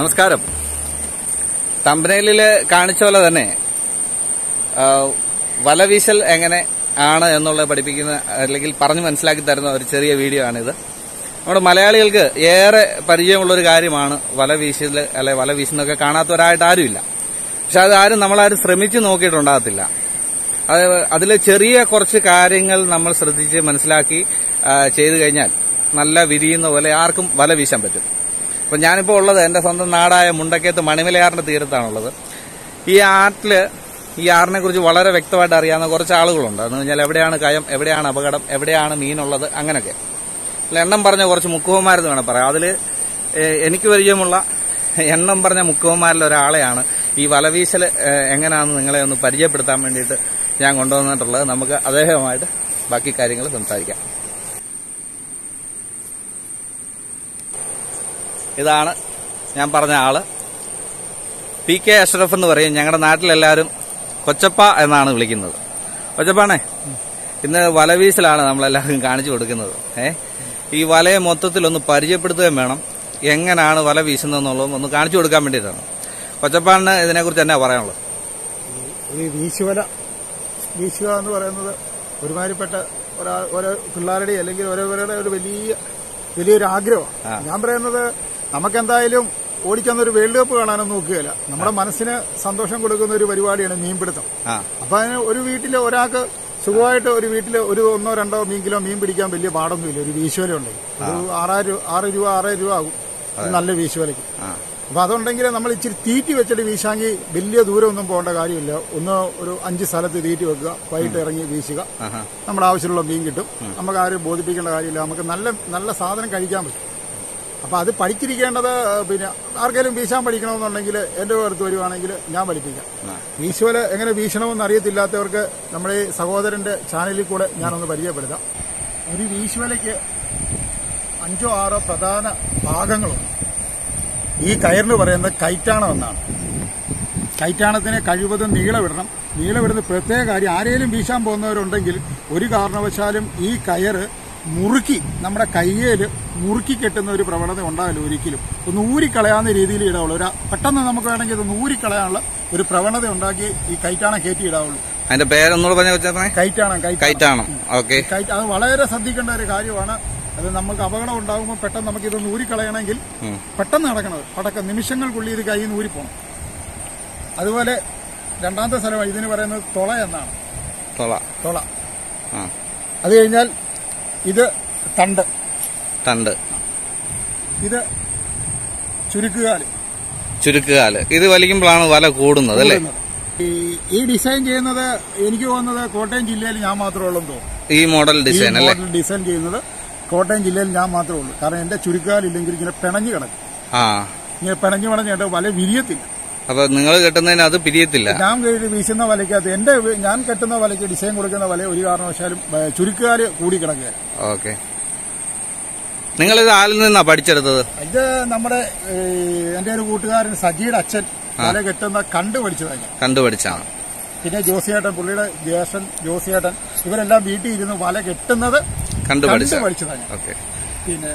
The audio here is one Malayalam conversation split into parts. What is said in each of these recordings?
നമസ്കാരം തമ്പനയില് കാണിച്ച പോലെ തന്നെ ആ, വലവീശൽ എങ്ങനെ ആണ് എന്നുള്ളത് പഠിപ്പിക്കുന്ന അല്ലെങ്കിൽ പറഞ്ഞു മനസ്സിലാക്കി തരുന്ന ഒരു ചെറിയ വീഡിയോ ആണിത് നമ്മുടെ മലയാളികൾക്ക് ഏറെ പരിചയമുള്ള ഒരു കാര്യമാണ് വല വീശൽ അല്ലെ വല വീശുന്നൊക്കെ കാണാത്തവരായിട്ട് ആരുമില്ല പക്ഷെ അത് ആരും നമ്മളാരും ശ്രമിച്ചു നോക്കിയിട്ടുണ്ടാകത്തില്ല അത് അതിലെ ചെറിയ കുറച്ച് കാര്യങ്ങൾ നമ്മൾ ശ്രദ്ധിച്ച് മനസ്സിലാക്കി ആ, ചെയ്തു കഴിഞ്ഞാൽ നല്ല വിരിയുന്ന പോലെ ആർക്കും വല വീശാൻ പറ്റും അപ്പൊ ഞാനിപ്പോ ഉള്ളത് എന്റെ സ്വന്തം നാടായ മുണ്ടക്കയത്ത് മണിമലയാറിന്റെ തീരത്താണുള്ളത് ഈ ആറ്റില് ഈ ആറിനെ കുറിച്ച് വളരെ വ്യക്തമായിട്ട് അറിയാവുന്ന കുറച്ച് ആളുകളുണ്ട് എന്ന് പറഞ്ഞാൽ എവിടെയാണ് കയം എവിടെയാണ് അപകടം എവിടെയാണ് മീനുള്ളത് അങ്ങനെയൊക്കെ അതിൽ എണ്ണം പറഞ്ഞ കുറച്ച് മുക്കുവന്മാരെന്ന് വേണം പറയാം അതിൽ എനിക്ക് പരിചയമുള്ള എണ്ണം പറഞ്ഞ മുക്കുവന്മാരിൽ ഒരാളെയാണ് ഈ വലവീശൽ ഏഹ്, എങ്ങനെയാണെന്ന് നിങ്ങളെ ഒന്ന് പരിചയപ്പെടുത്താൻ വേണ്ടിയിട്ട് ഞാൻ കൊണ്ടുവന്നിട്ടുള്ളത് നമുക്ക് അദ്ദേഹവുമായിട്ട് ബാക്കി കാര്യങ്ങൾ സംസാരിക്കാം ഇതാണ് ഞാൻ പറഞ്ഞ ആള് പി കെ അഷ്റഫ് എന്ന് പറയും ഞങ്ങളുടെ നാട്ടിലെല്ലാവരും കൊച്ചപ്പ എന്നാണ് വിളിക്കുന്നത് കൊച്ചപ്പാണേ ഇന്ന് വലവീശലാണ് നമ്മളെല്ലാവർക്കും കാണിച്ചു കൊടുക്കുന്നത് ഏ ഈ വലയെ മൊത്തത്തിൽ ഒന്ന് പരിചയപ്പെടുത്തുകയും വേണം എങ്ങനെയാണ് വല വീശുന്നതെന്നുള്ളതും ഒന്ന് കാണിച്ചു കൊടുക്കാൻ വേണ്ടിയിട്ടാണ് കൊച്ചപ്പാടിന് ഇതിനെക്കുറിച്ച് എന്നാ പറയാനുള്ളത് ഈ വീശുവല വീശുക എന്ന് പറയുന്നത് ഒരുമാതിരിപ്പെട്ട ഒരാ ഓരോ പിള്ളേരുടെ അല്ലെങ്കിൽ ഓരോരുത്തരുടെ ഒരു വലിയ വലിയൊരു ആഗ്രഹമാണ് ഞാൻ പറയുന്നത് നമുക്കെന്തായാലും ഓടിക്കുന്ന ഒരു വേൾഡ് കപ്പ് കാണാനൊന്നും നോക്കുകയില്ല നമ്മുടെ മനസ്സിന് സന്തോഷം കൊടുക്കുന്ന ഒരു പരിപാടിയാണ് മീൻപിടുത്തം ആ അപ്പൊ അതിന് ഒരു വീട്ടിൽ ഒരാൾക്ക് സുഖമായിട്ട് ഒരു വീട്ടിൽ ഒരു ഒന്നോ രണ്ടോ മീൻ കിലോ മീൻ പിടിക്കാൻ വലിയ പാടൊന്നുമില്ല ഒരു വീശുവല ഉണ്ടെങ്കിൽ ഒരു ആറായിരം രൂപ ആറ് രൂപ ആറായിരം രൂപ ആകും ഒരു നല്ല വീശുവലയ്ക്ക് ആ അപ്പൊ അതുണ്ടെങ്കിൽ നമ്മൾ ഇച്ചിരി തീറ്റി വെച്ചിട്ട് വീശാങ്കിൽ വലിയ ദൂരമൊന്നും പോകേണ്ട കാര്യമില്ല ഒന്ന് ഒരു അഞ്ച് സ്ഥലത്ത് തീറ്റി വെക്കുക വൈകിട്ട് ഇറങ്ങി വീശുക ആഹാ നമ്മുടെ ആവശ്യമുള്ള മീൻ കിട്ടും നമുക്ക് ആരും ബോധിപ്പിക്കേണ്ട കാര്യമില്ല നമുക്ക് നല്ല നല്ല സാധനം കഴിക്കാൻ പറ്റും അപ്പൊ അത് പഠിച്ചിരിക്കേണ്ടത് പിന്നെ ആർക്കെങ്കിലും വീശാൻ പഠിക്കണമെന്നുണ്ടെങ്കിൽ എന്റെ അടുത്ത് വരുവാണെങ്കിൽ ഞാൻ പഠിപ്പിക്കാം ആ. വീശുവല എങ്ങനെ വീശണമെന്ന് അറിയത്തില്ലാത്തവർക്ക് നമ്മുടെ ഈ സഹോദരന്റെ ചാനലിൽ കൂടെ ഞാനൊന്ന് പരിചയപ്പെടുത്താം ഒരു വീശുവലയ്ക്ക് അഞ്ചോ ആറോ പ്രധാന ഭാഗങ്ങളുണ്ട് ഈ കയറിന് പറയുന്നത് കൈറ്റാണം എന്നാണ് കൈറ്റാണത്തിന് കഴിവതും നീളമിടണം നീളമിടുന്ന പ്രത്യേക കാര്യം ആരെങ്കിലും വീശാൻ പോകുന്നവരുണ്ടെങ്കിൽ ഒരു കാരണവശാലും ഈ കയറ് മുറുക്കി നമ്മുടെ കയ്യേല് മുറുക്കി കെട്ടുന്ന ഒരു പ്രവണത ഉണ്ടാകില്ല ഒരിക്കലും ഒന്ന് ഊരിക്കളയാവുന്ന രീതിയിൽ ഇടാവുള്ളൂ ഒരു പെട്ടെന്ന് നമുക്ക് വേണമെങ്കിൽ ഇത് ഊരിക്കളയാനുള്ള ഒരു പ്രവണത ഉണ്ടാക്കി ഈ കൈറ്റാണം കയറ്റി ഇടാവുള്ളൂ അതിന്റെ പേരൊന്നുകൂടെ പറഞ്ഞ കൊച്ചപ്പനെ കൈറ്റാണം കൈറ്റാണം കൈറ്റാണം ഓക്കെ കൈറ്റ് അത് വളരെ ശ്രദ്ധിക്കേണ്ട ഒരു കാര്യമാണ് അത് നമുക്ക് അപകടം ഉണ്ടാകുമ്പോൾ പെട്ടെന്ന് നമുക്ക് ഇതൊന്ന് ഊരിക്കളയണമെങ്കിൽ ഉം. പെട്ടെന്ന് നടക്കണം പടക്കം നിമിഷങ്ങൾക്കുള്ളിൽ ഇത് കയ്യിൽ നിന്ന് ഊരിപ്പോണം അതുപോലെ രണ്ടാമത്തെ സ്ഥലം ഇതിന് പറയുന്നത് തുള എന്നാണ് തൊള തുള ആ അത് കഴിഞ്ഞാൽ ഇത് തണ്ട് തണ്ട് ഇത് ചുരുക്കുകാല് ചുരുക്കുകാല് ഇത് വലിക്കുമ്പോഴാണ് വല കൂടുന്നത് അല്ലേ ഈ ഈ ഡിസൈൻ ചെയ്യുന്നത് എനിക്ക് തോന്നുന്നത് കോട്ടയം ജില്ലയിൽ ഞാൻ മാത്രമേ ഉള്ളൂ എന്ന് തോന്നുന്നു ഈ മോഡൽ ഈ ഡിസൈൻ അല്ലേ മോഡൽ ഡിസൈൻ ചെയ്യുന്നത് കോട്ടയം ജില്ലയിൽ ഞാൻ മാത്രമേ ഉള്ളൂ കാരണം എന്റെ ചുരുക്കാലില്ലെങ്കിൽ ഇങ്ങനെ പിണഞ്ഞു കിടക്കും ആ ഇങ്ങനെ പിണഞ്ഞു പിണഞ്ഞിട്ട് വല വിരിയത്തില്ല അപ്പൊ നിങ്ങൾ കെട്ടുന്നതിന് അത് പിരിയത്തില്ല ഞാൻ കയറി വീശുന്ന വലയ്ക്കകത്ത് എന്റെ വി- ഞാൻ കെട്ടുന്ന വലയ്ക്ക് ഡിസൈൻ കൊടുക്കുന്ന വല ഒരു കാരണവശാലും ഏ, ചുരുക്കുകാല് കൂടി കിടക്കുകയാണ് ഓക്കെ നിങ്ങളിത് ആരിൽ നിന്നാ പഠിച്ചെടുത്തത് ഇത് നമ്മുടെ ഏ, എന്റെ ഒരു കൂട്ടുകാരൻ സജിയുടെ അച്ഛൻ വല കെട്ടുന്ന കണ്ടു പഠിച്ചതാണ് ഞാൻ കണ്ടുപഠിച്ചാണ് പിന്നെ ജോസിയേട്ടൻ പുള്ളിയുടെ ജ്യേഷ്ഠൻ ജോസിയേട്ടൻ ഇവരെല്ലാം വീട്ടിൽ ഇരുന്ന് വല കെട്ടുന്നത് കണ്ടുപഠിച്ച കണ്ടു പഠിച്ചതാണ് ഞാൻ ഓക്കെ പിന്നെ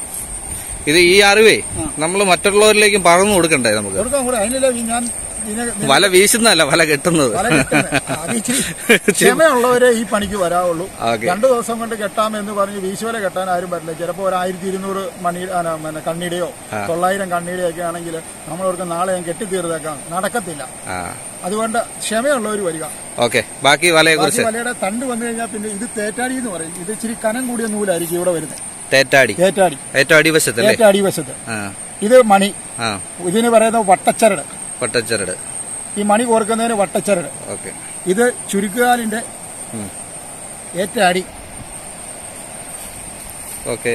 ഇത് ഈ അറിവേ നമ്മൾ മറ്റുള്ളവരിലേക്കും പകർന്നു കൊടുക്കണ്ടേ നമുക്ക് കൊടുക്കാൻ കൂടെ അതിനല്ല ഈ ഞാൻ ഇതിനെ വല വീശുന്നതല്ല വല കെട്ടുന്നത് വല കെട്ടുന്നത് അത് ഇച്ചിരി ക്ഷമയുള്ളവരെ ഈ പണിക്ക് വരാവുള്ളൂ ഓക്കെ രണ്ടു ദിവസം കൊണ്ട് കെട്ടാമെന്ന് പറഞ്ഞ് വീശുവല കെട്ടാൻ ആരും പറ്റില്ല ചിലപ്പോൾ ഒരു ആയിരത്തി ഇരുന്നൂറ് മണി ആ, പിന്നെ കണ്ണിയുടെയോ തൊള്ളായിരം കണ്ണിയുടെയോ ഒക്കെ ആണെങ്കിൽ നമ്മളവർക്ക് നാളെ ഞാൻ കെട്ടിത്തീർത്തേക്കാം നടക്കത്തില്ല ആ അതുകൊണ്ട് ക്ഷമയുള്ളവർ വരിക ഓക്കെ ബാക്കി വലയെ ബാക്കി കുറിച്ച് വലയുടെ തണ്ട് വന്നു കഴിഞ്ഞാൽ പിന്നെ ഇത് തേറ്റാടി എന്ന് പറയും ഇത് ഇച്ചിരി കനം കൂടിയ നൂലായിരിക്കും ഇവിടെ വരുന്നത് തേറ്റാടി തേറ്റാടി ഏറ്റവും അടിവശത്തല്ലേ തേറ്റാടി വശത്ത് ആ ഇത് മണി ആ ഇതിന് പറയുന്നത് വട്ടച്ചരട് പൊട്ടച്ചരട് ഈ മണി കോർക്കുന്നതിന് വട്ടച്ചരട് ഓക്കെ ഇത് ചുരുക്കുകാലിന്റെ ഉം. ഏറ്റാടി ഓക്കെ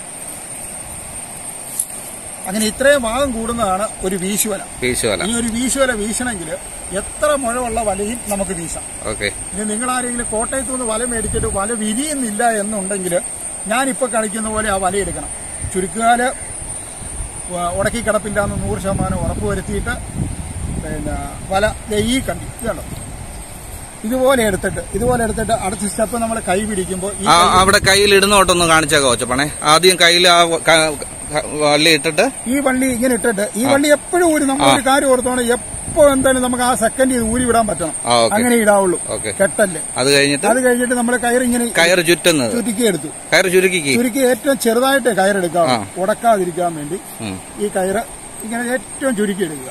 അങ്ങനെ ഇത്രയും ഭാഗം കൂടുന്നതാണ് ഒരു വീശുവല വീശുവല ഇനി ഒരു വീശുവല വീശണമെങ്കിൽ എത്ര മുഴമുള്ള വലയും നമുക്ക് വീശാം ഓക്കെ ഇനി നിങ്ങൾ ആരെങ്കിലും കോട്ടയത്തു നിന്ന് വല മേടിച്ചിട്ട് വല വിരിയുന്നില്ല എന്നുണ്ടെങ്കിൽ ഞാനിപ്പോൾ കളിക്കുന്ന പോലെ ആ വല എടുക്കണം ചുരുക്കുകാല് വ- ഉടക്കി കിടപ്പില്ല എന്ന് നൂറ് ശതമാനം ഉറപ്പ് വരുത്തിയിട്ട് പിന്നെ വല ദേ ഈ കണ്ടി ഇതുണ്ടോ ഇതുപോലെ എടുത്തിട്ട് ഇതുപോലെ എടുത്തിട്ട് അടുത്ത സ്റ്റെപ്പ് നമ്മൾ കൈ പിടിക്കുമ്പോൾ ഈ ആ അവിടെ കയ്യിൽ ഇടുന്ന ഓട്ടൊന്ന് കാണിച്ചേക്കോ കൊച്ചപ്പണേ ആദ്യം കയ്യിൽ ആ ക- ക- വള്ളി ഇട്ടിട്ട് ഈ വള്ളി ഇങ്ങനെ ഇട്ടിട്ട് ഈ വള്ളി എപ്പോഴും ഒരു നമ്മളൊരു കാര്യം ഓർത്തോണം എപ്പോ എന്തായാലും നമുക്ക് ആ സെക്കൻഡ് ഇത് ഊരി വിടാൻ പറ്റണം ആ ഓക്കെ അങ്ങനെ ഇടാവുള്ളൂ ഓക്കെ കെട്ടല്ലേ അത് കഴിഞ്ഞിട്ട് അത് കഴിഞ്ഞിട്ട് നമ്മൾ കയറിങ്ങനെ കയറ് ചുറ്റുന്നത് ചുരുക്കി എടുത്തു കയറ് ചുരുക്കിക്ക് ചുരുക്കി ഏറ്റവും ചെറുതായിട്ട് കയറെടുക്കാം ആ. ഉടക്കാതിരിക്കാൻ വേണ്ടി ഉം. ഈ കയറ് ഇങ്ങനെ ഏറ്റവും ചുരുക്കി എടുക്കുക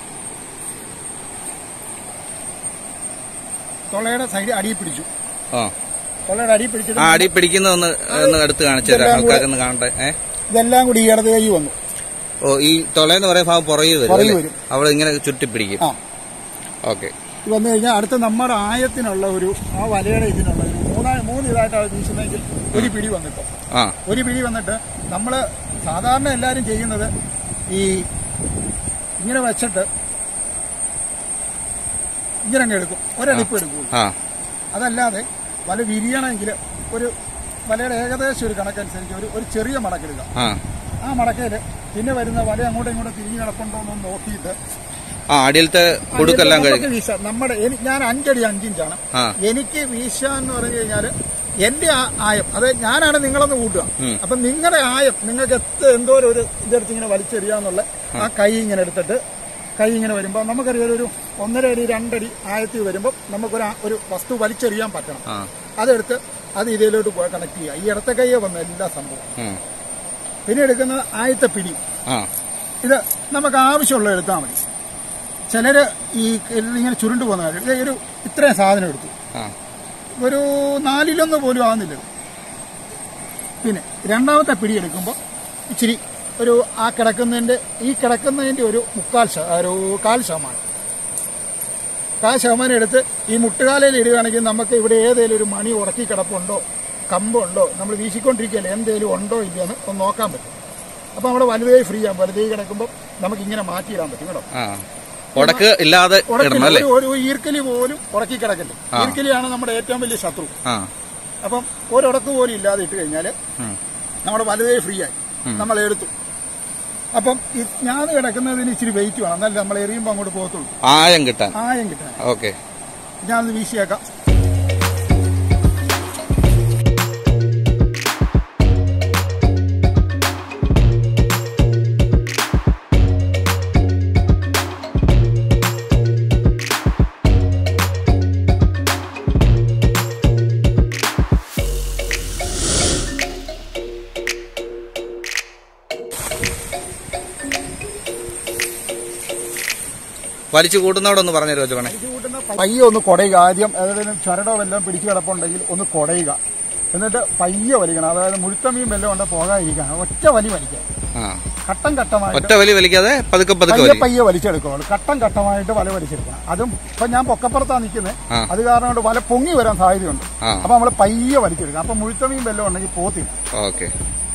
തൊള്ളയുടെ സൈഡ് അടിയിൽ പിടിച്ചു ആ തൊള്ളയുടെ അടിയിൽ പിടിച്ചിട്ട് ആ അടി പിടിക്കുന്ന ഒന്ന് ഒന്ന് എടുത്ത് കാണിച്ചു തരാം ആൾക്കാരൊന്ന് കാണട്ടെ ഏ ഇതെല്ലാം കൂടി ഈ ഇടത് കൈ വന്നു ഓ ഈ തൊളയെന്ന് പറയുന്ന ഭാഗം പുറകെ വരും പുറകിൽ അല്ലേ? വരും. അവിടെ ഇങ്ങനെ ചുറ്റി പിടിക്കും ആ ഓക്കെ ഇത് വന്നു കഴിഞ്ഞാൽ അടുത്ത നമ്മുടെ ആയത്തിനുള്ള ഒരു ആ വലയുടെ ഇതിനുള്ള ഒരു മൂന്നാ മൂന്ന് ഇതായിട്ടാണ് വീശുന്നതെങ്കിൽ ഒരു പിടി വന്നിട്ട് ആ ഒരു പിടി വന്നിട്ട് നമ്മൾ സാധാരണ എല്ലാവരും ചെയ്യുന്നത് ഈ ഇങ്ങനെ വെച്ചിട്ട് ഇങ്ങനെ അങ്ങ് എടുക്കും ഒരടിപ്പ് എടുക്കും ആ അതല്ലാതെ വല വിരിയണമെങ്കിൽ ഒരു വലയുടെ ഏകദേശം ഒരു കണക്കനുസരിച്ച് ഒരു ഒരു ചെറിയ മടക്കെടുക്കുക ആ ആ മടക്കയിൽ പിന്നെ വരുന്ന വല അങ്ങോട്ടും ഇങ്ങോട്ടും തിരിഞ്ഞ് കിടപ്പുണ്ടോ എന്ന് നോക്കിയിട്ട് ആ അടിയിലത്തെ കുടുക്കെല്ലാം നമുക്ക് കഴിഞ്ഞു വീശാം നമ്മുടെ എനി- ഞാൻ അഞ്ചടി അഞ്ചിഞ്ചാണ് ആ എനിക്ക് വീശാൻ എന്ന് പറഞ്ഞു കഴിഞ്ഞാൽ എന്റെ ആ- ആയം അത് ഞാനാണ് നിങ്ങളൊന്ന് കൂട്ടുക ഉം. അപ്പൊ നിങ്ങളുടെ ആയം നിങ്ങൾക്ക് എത്ര എന്തോരം ഒരു ഇതെടുത്ത് ഇങ്ങനെ വലിച്ചെറിയാന്നുള്ള ആ കൈ ഇങ്ങനെ എടുത്തിട്ട് കൈ ഇങ്ങനെ വരുമ്പോൾ നമുക്കറിയാം ഒരു ഒന്നര അടി രണ്ടടി ആയത്തിൽ വരുമ്പോൾ നമുക്കൊരു ആ- ഒരു വസ്തു വലിച്ചെറിയാൻ പറ്റണം ആ അതെടുത്ത് അത് ഇതിലോട്ട് പോയി കണക്ട് ചെയ്യുക ഈ ഇടത്തെ കൈയെ വന്ന എല്ലാ സംഭവം ഉം. പിന്നെ എടുക്കുന്ന ആയത്തെ പിടി ആ ഇത് നമുക്ക് ആവശ്യമുള്ള എടുത്താൽ മതി ചിലര് ഈ ഇങ്ങനെ ചുരുണ്ടു പോകുന്ന കാര്യം ഇത് ഒരു ഇത്രയും സാധനം എടുത്തു ആ ഒരു നാലിലൊന്ന് പോലും ആകുന്നില്ല ഇത്. പിന്നെ രണ്ടാമത്തെ പിടി എടുക്കുമ്പോൾ ഇച്ചിരി ഒരു ആ കിടക്കുന്നതിന്റെ ഈ കിടക്കുന്നതിന്റെ ഒരു മുക്കാൽ ശ- ഒരു കാൽ ശതമാനം കാൽ ശതമാനം എടുത്ത് ഈ മുട്ടുകാലയിൽ ഇടുകയാണെങ്കിൽ നമുക്ക് ഇവിടെ ഏതെങ്കിലും ഒരു മണി ഉറക്കി കിടപ്പുണ്ടോ കമ്പുണ്ടോ നമ്മൾ വീശിക്കൊണ്ടിരിക്കുകയല്ലേ എന്തെങ്കിലും ഉണ്ടോ ഇല്ലയെന്ന് ഒന്ന് നോക്കാൻ പറ്റും അപ്പോൾ നമ്മുടെ വലുതായി ഫ്രീ ആകും വലുതായി കിടക്കുമ്പോൾ നമുക്ക് ഇങ്ങനെ മാറ്റിയിടാൻ പറ്റും കേട്ടോ ആ ഉടക്ക് ഇല്ലാതെ ഇടണം ഉടക്കില്ല അല്ലേ ഒരു- ഒരു ഈർക്കലി പോലും ഉടക്കി കിടക്കില്ല ഈർക്കലിയാണ് നമ്മുടെ ഏറ്റവും വലിയ ശത്രു ആ അപ്പം ഒരിടക്ക് പോലും ഇല്ലാതെ ഇട്ട് കഴിഞ്ഞാൽ ഉം. നമ്മുടെ വലുതേ ഫ്രീ ആയി നമ്മൾ എടുത്തു അപ്പം ഈ ഞാൻ കിടക്കുന്നതിന് ഇച്ചിരി വെയിറ്റ് വേണം എന്നാലും നമ്മൾ എറിയുമ്പോൾ അങ്ങോട്ട് പോകത്തുള്ളൂ ആയം കിട്ടാൻ ആയം കിട്ടാൻ ഓക്കെ ഞാനത് വീശിയേക്കാം വലിച്ചു കൂട്ടുന്നോടൊന്ന് പറഞ്ഞു തരുമോ ചോണേ പയ്യെ ഒന്ന് കുടയുക ആദ്യം ഏതെങ്കിലും ചരടോ വല്ലതും പിടിച്ചു കിടപ്പുണ്ടെങ്കിൽ ഒന്ന് കുടയുക എന്നിട്ട് പയ്യെ വലിക്കണം അതായത് മുഴുത്തമീൻ വല്ലതും ഉണ്ട് പോകാതിരിക്കാൻ ഒറ്റ വലി വലിക്കുക ആ ഘട്ടം ഘട്ടമായിട്ട് ഒറ്റ വലി വലിക്കാതെ പതുക്കെ പതുക്കെ പയ്യെ വലിക്കും പയ്യെ വലിച്ചെടുക്കുള്ളൂ ഘട്ടം ഘട്ടമായിട്ട് വല വലിച്ചെടുക്കണം അതും ഇപ്പൊ ഞാൻ പൊക്കപ്പുറത്താണ് നിൽക്കുന്നത് ആ. അത് കാരണം കൊണ്ട് വല പൊങ്ങി വരാൻ സാധ്യതയുണ്ട് ആ അപ്പൊ നമ്മൾ പയ്യെ വലിച്ചെടുക്കണം അപ്പൊ മുഴുത്തമീൻ വല്ലതും ഉണ്ടെങ്കിൽ പോത്തില്ല ഓക്കെ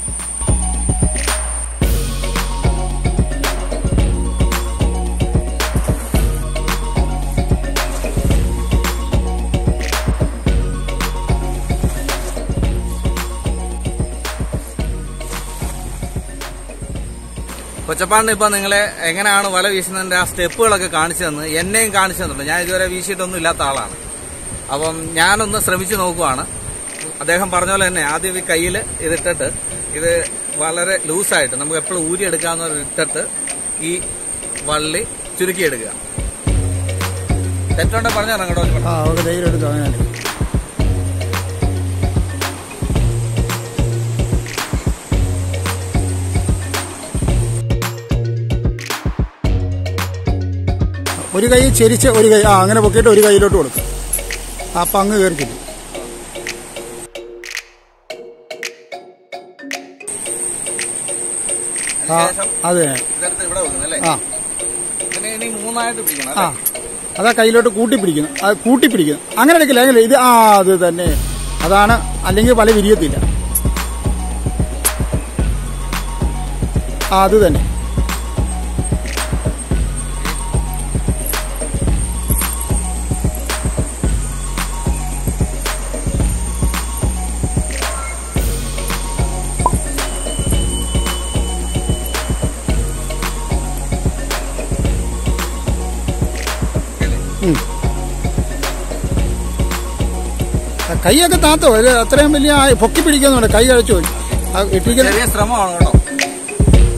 കൊച്ചപ്പാണ്ട് ഇപ്പൊ നിങ്ങളെ എങ്ങനെയാണ് വല വീശുന്നതിന്റെ ആ സ്റ്റെപ്പുകളൊക്കെ കാണിച്ചു തന്ന് എന്നെയും കാണിച്ചു തന്നിട്ടുണ്ട് ഞാൻ ഇതുവരെ വീശിയിട്ടൊന്നും ഇല്ലാത്ത ആളാണ് അപ്പം ഞാനൊന്ന് ശ്രമിച്ചു നോക്കുവാണ് അദ്ദേഹം പറഞ്ഞ പോലെ തന്നെ ആദ്യം ഈ കയ്യിൽ ഇതിട്ടിട്ട് ഇത് വളരെ ലൂസായിട്ട് നമുക്ക് എപ്പോഴും ഊരിയെടുക്കാവുന്ന ഒരു ഇട്ടിട്ട് ഈ വള്ളി ചുരുക്കിയെടുക്കുക തെറ്റുണ്ടെ പറഞ്ഞു തരാം കേട്ടോ ആ അവർക്ക് ധൈര്യം എടുത്തു അങ്ങനെ ഒരു കൈ ചെരിച്ച് ഒരു കൈ ആ അങ്ങനെ പൊക്കിയിട്ട് ഒരു കൈയിലോട്ട് കൊടുക്കും അപ്പൊ അങ്ങ് കയറിക്കില്ല ആ ശേഷം അതെ ഇതെടുത്ത് ഇവിടെ വെക്കുന്നു അല്ലേ ആ പിന്നെ ഇനി മൂന്നായിട്ട് പിടിക്കണം ആ അല്ലേ അതാ കയ്യിലോട്ട് കൂട്ടിപ്പിടിക്കുന്നു അത് കൂട്ടിപ്പിടിക്കുന്നു അങ്ങനെ എടുക്കില്ല അങ്ങനെ ഇത് ആ അത് തന്നെ അതാണ് അല്ലെങ്കിൽ പല വിരിയത്തില്ല ആ അത് തന്നെ ഉം. ആ, കൈയൊക്കെ താത്തോ ഒരു അത്രയും വലിയ ആ- പൊക്കി പിടിക്കുന്നുണ്ട് കൈ കഴിച്ചു പോയി ആ ഇട്ടിരിക്കുന്ന ചെറിയ ശ്രമമാണ് കേട്ടോ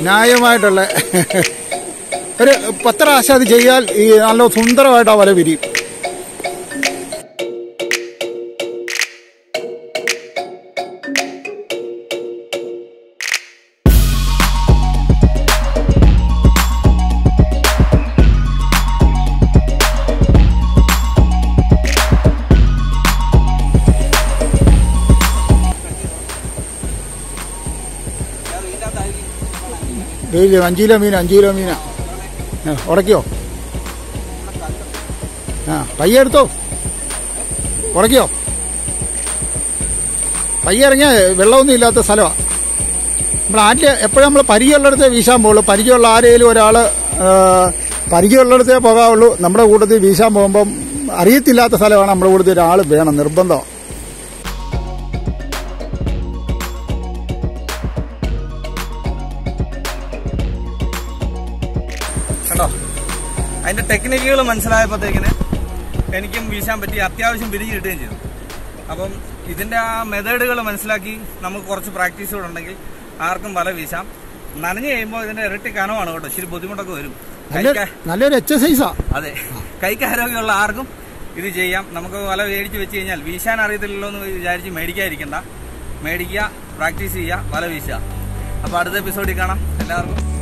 ന്യായമായിട്ടുള്ള ഒരു പത്ത് പ്രാവശ്യം അത് ചെയ്യാൽ ഈ നല്ല സുന്ദരമായിട്ട് ആ വല വിരിയും വെയിൽ അഞ്ച് കിലോ മീൻ അഞ്ച് കിലോ മീനാ ആ, ഉടക്കിയോ ആ പയ്യ എടുത്തോ ഉടക്കിയോ പയ്യ ഇറങ്ങിയ വെള്ളമൊന്നും ഇല്ലാത്ത സ്ഥലമാണ് നമ്മൾ ആറ്റിൽ എപ്പോഴും നമ്മൾ പരിചയമുള്ളിടത്തേ വീശാൻ പോകുള്ളൂ പരിചയമുള്ള ആരെങ്കിലും ഒരാൾ പരിചയമുള്ളിടത്തേ പോകാവുള്ളൂ നമ്മുടെ കൂട്ടത്തിൽ വീശാൻ പോകുമ്പം അറിയത്തില്ലാത്ത സ്ഥലമാണ് നമ്മുടെ കൂട്ടത്തിൽ ഒരാൾ വേണം നിർബന്ധം കണ്ടോ അതിന്റെ ടെക്നിക്കുകൾ മനസ്സിലായപ്പോഴത്തേക്കിന് എനിക്കും വീശാൻ പറ്റി അത്യാവശ്യം പിരിഞ്ഞ് കിട്ടുകയും ചെയ്തു അപ്പം ഇതിന്റെ ആ മെത്തേഡുകൾ മനസ്സിലാക്കി നമുക്ക് കുറച്ച് പ്രാക്ടീസ് കൂടെ ഉണ്ടെങ്കിൽ ആർക്കും വല വീശാം നനഞ്ഞു കഴിയുമ്പോൾ ഇതിന്റെ ഇരട്ടി കനമാണ് കേട്ടോ ഇച്ചിരി ബുദ്ധിമുട്ടൊക്കെ വരും നല്ല കൈക്ക് നല്ലൊരു എക്സസൈസാ അതെ കൈക്ക് ആരോഗ്യമുള്ള ആർക്കും ഇത് ചെയ്യാം നമുക്ക് വല മേടിച്ച് വെച്ച് കഴിഞ്ഞാൽ വീശാൻ അറിയത്തില്ലല്ലോ എന്ന് വിചാരിച്ച് മേടിക്കാതിരിക്കണ്ട മേടിക്കുക പ്രാക്ടീസ് ചെയ്യുക വല വീശുക അപ്പോൾ അടുത്ത എപ്പിസോഡിൽ കാണാം എല്ലാവർക്കും